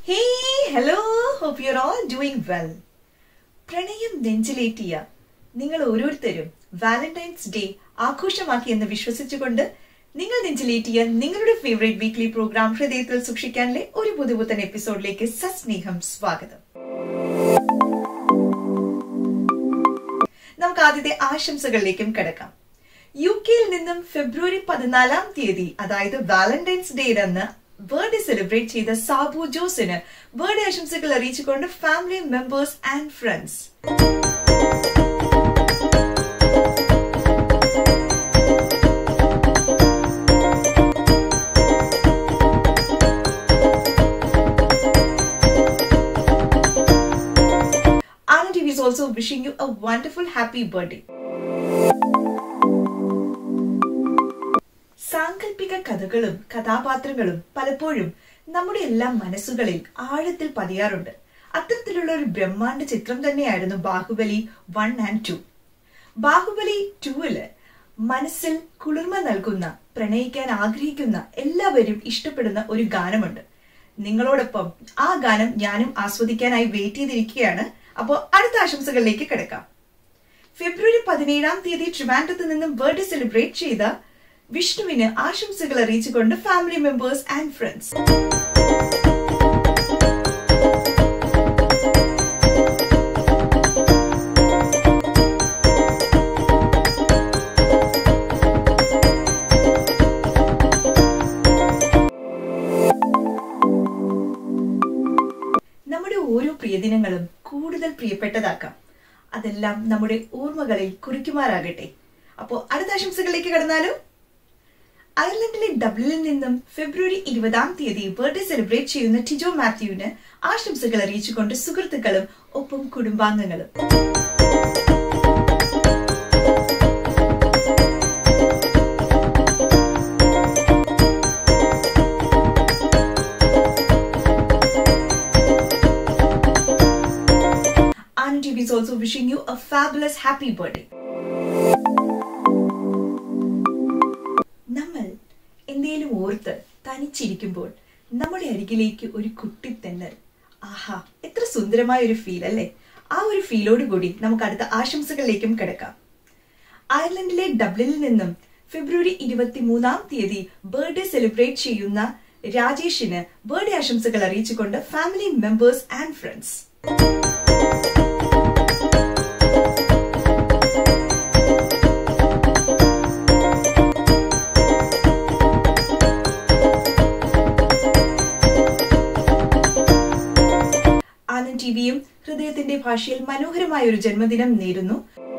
Hey hello hope you are all doing well പ്രണയം നെഞ്ചിലേറ്റിയ നിങ്ങൾ ഓരോരുത്തരും വാലന്റൈൻസ് ഡേ ആഘോഷമാക്കി എന്ന് വിശ്വസിച്ചുകൊണ്ട് നിങ്ങൾ നെഞ്ചിലേറ്റിയ നിങ്ങളുടെ ഫേവറേറ്റ് വീക്ക്ലി പ്രോഗ്രാം ഹൃദയത്തിൽ സൂക്ഷിക്കാനിലെ ഒരു പുതുപുത്തൻ എപ്പിസോഡിലേക്ക് സസ്നേഹം സ്വാഗതം നമുക്ക് ആദ്യത്തെ ആശംസകളിലേക്കും കിടക്കാം യു കെയിൽ നിന്നും ഫെബ്രുവരി പതിനാലാം തീയതി അതായത് വാലന്റൈൻസ് ഡേ അന്ന് ബർത്ത്ഡേ സെലിബ്രേറ്റ് ചെയ്ത സാബു ജോസിന് ബർത്ത്ഡേ ആശംസകൾ അറിയിച്ചുകൊണ്ട് family members and friends Anand TV is also wishing you a wonderful happy birthday. സാങ്കല്പിക കഥകളും കഥാപാത്രങ്ങളും പലപ്പോഴും നമ്മുടെ എല്ലാം മനസ്സുകളിൽ ആഴത്തിൽ പതിയാറുണ്ട് അത്തരത്തിലുള്ള ഒരു ബ്രഹ്മാണ്ഡ ചിത്രം തന്നെയായിരുന്നു Baahubali one and two Baahubali ടൂവില് മനസ്സിൽ കുളിർമ നൽകുന്ന പ്രണയിക്കാൻ ആഗ്രഹിക്കുന്ന എല്ലാവരും ഇഷ്ടപ്പെടുന്ന ഒരു ഗാനമുണ്ട് നിങ്ങളോടൊപ്പം ആ ഗാനം ഞാനും ആസ്വദിക്കാനായി വെയിറ്റ് ചെയ്തിരിക്കുകയാണ് അപ്പോൾ അടുത്ത ആശംസകളിലേക്ക് കിടക്കാം ഫെബ്രുവരി പതിനേഴാം തീയതി ട്രിവാൻഡ്രത്ത് നിന്നും ബർത്ത്ഡേ സെലിബ്രേറ്റ് ചെയ്ത വിഷ്ണുവിന് ആശംസകൾ അറിയിച്ചുകൊണ്ട് ഫാമിലി മെമ്പേഴ്സ് ആൻഡ് ഫ്രണ്ട്സ് നമ്മുടെ ഓരോ പ്രിയദിനങ്ങളും കൂടുതൽ പ്രിയപ്പെട്ടതാക്കാം അതെല്ലാം നമ്മുടെ ഓർമ്മകളിൽ കുറിക്കുമാറാകട്ടെ അപ്പോൾ അടുത്ത ആശംസകളിലേക്ക് കടന്നാലോ അയർലൻഡിലെ ഡബ്ലിനിൽ നിന്നും ഫെബ്രുവരി ഇരുപതാം തീയതി ബർത്ത്ഡേ സെലിബ്രേറ്റ് ചെയ്യുന്ന ടിജോ മാത്യുവിന് ആശംസകൾ അറിയിച്ചുകൊണ്ട് സുഹൃത്തുക്കളും ഒപ്പം കുടുംബാംഗങ്ങളും Anand TV is also wishing you a fabulous happy birthday. നമ്മൾ എന്തേലും ഓർത്ത് തനിച്ചിരിക്കുമ്പോൾ നമ്മുടെ അരികിലേക്ക് ഒരു കുട്ടി തെന്നൽ ആഹാ എത്ര സുന്ദരമായ ഒരു ഫീൽ അല്ലേ ആ ഒരു ഫീലോട് കൂടി നമുക്ക് അടുത്ത ആശംസകളിലേക്കും കിടക്കാം അയർലൻഡിലെ ഡബ്ലിനിൽ നിന്നും ഫെബ്രുവരി ഇരുപത്തി മൂന്നാം തീയതി ബർത്ത്ഡേ സെലിബ്രേറ്റ് ചെയ്യുന്ന രാജേഷിന് ബർത്ത്ഡേ ആശംസകൾ അറിയിച്ചുകൊണ്ട് family members and friends Anand ടിവിയും ഹൃദയത്തിന്റെ ഭാഷയിൽ മനോഹരമായ ഒരു ജന്മദിനം നേരുന്നു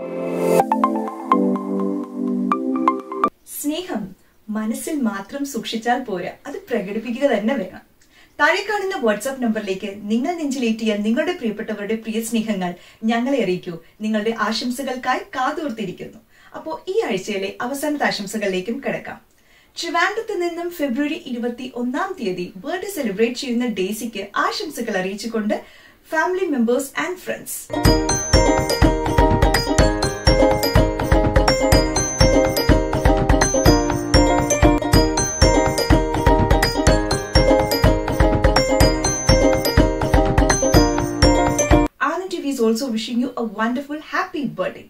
സ്നേഹം മനസ്സിൽ മാത്രം സൂക്ഷിച്ചാൽ പോരാ അത് പ്രകടിപ്പിക്കുക തന്നെ വേണം താഴെ കാണുന്ന വാട്സാപ്പ് നമ്പറിലേക്ക് നിങ്ങൾ നെഞ്ചിലേറ്റിയ നിങ്ങളുടെ പ്രിയപ്പെട്ടവരുടെ പ്രിയ സ്നേഹങ്ങൾ ഞങ്ങളെ അറിയിക്കൂ നിങ്ങളുടെ ആശംസകൾക്കായി കാതോർത്തിരിക്കുന്നു അപ്പോൾ ഈ ആഴ്ചയിലെ അവസാനത്തെ ആശംസകളിലേക്കും കിടക്കാം ട്രിവാൻഡ്രത്ത് നിന്നും ഫെബ്രുവരി ഇരുപത്തി ഒന്നാം തീയതി ബർത്ത്ഡേ സെലിബ്രേറ്റ് ചെയ്യുന്ന ഡേസിക്ക് ആശംസകൾ അറിയിച്ചുകൊണ്ട് family members and friends Anand TV is also wishing you a wonderful happy birthday.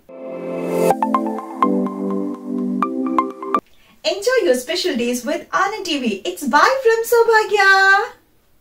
Enjoy your special days with Anand TV. It's bye from Sobhagya.